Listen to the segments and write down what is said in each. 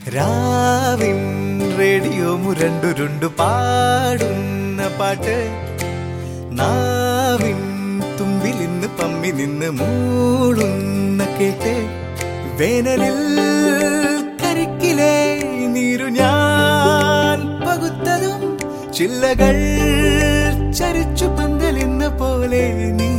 രാവിൻ റേഡിയോ മുരണ്ടുരുണ്ടു പാടുന്ന പാട്ട് നാവിൻ തുമ്പിൽ നിന്ന് പമ്മി നിന്ന് മൂളുന്ന കേട്ട് വേനലിൽ കരിക്കിലെ നീരു ഞാൻ പകുത്തതും ചില്ലകൾ ചരിച്ചു പന്തലിന്ന പോലെ നീ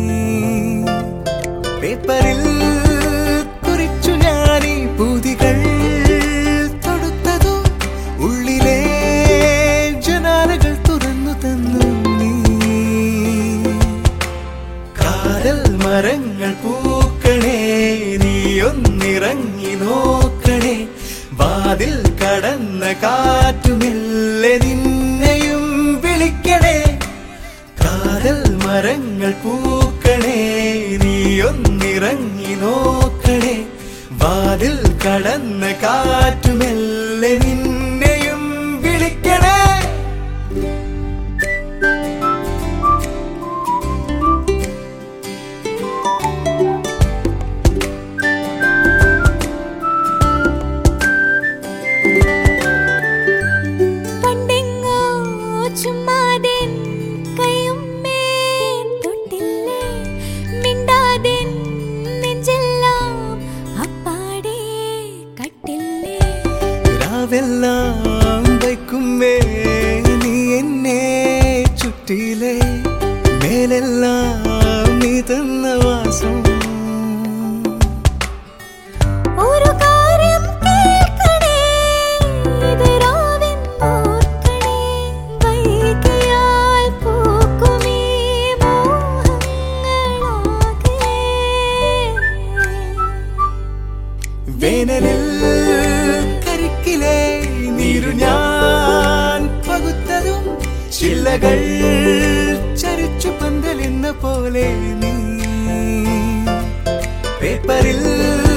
പേപ്പറിൽ കുറിച്ചു ഞാനീ പൂതികൾ തൊടുത്തതും ഉള്ളിലെ ജനാലകൾ തുറന്നു തന്നു നീ കാതൽ മരങ്ങൾ പൂക്കണേ നീ ഒന്നിറങ്ങി നോക്കണേ വാതിൽ കടന്ന കാറ്റുമില്ലെ നിന്നെയും വിളിക്കണേ കാതൽ മരങ്ങൾ പൂക്കണേ നീ ഒന്നിറങ്ങി നോക്കണേ വാതിൽ കടന്ന കാറ്റുമെല്ലെ നിന്നെയും വിളിക്കണേ പണ്ടെങ്ങോ ചുമ്മാതെൻ കയ്യുമ്മേൽ തൊട്ടില്ലേ മിണ്ടാതെൻ നെഞ്ചെല്ലാം അപ്പാടെ കട്ടില്ലേ രാവെല്ലാം വൈക്കുമേ നീ എന്നെ ചുറ്റിയിലെ മേലെല്ലാം നീ തന്ന വാസം ഒരു കാര്യം കേൾക്കണേ ഇത് രാവെന്നോർക്കണേ വൈകിയാൽ പൂക്കുമീ മോഹങ്ങളാകെ വേനലിൽ കരിക്കിലെ നീരു ഞാൻ പകുത്തതും ചില്ലകൾ ചരിച്ചു പന്തലെന്ന പോലെ നീ പേപ്പറിൽ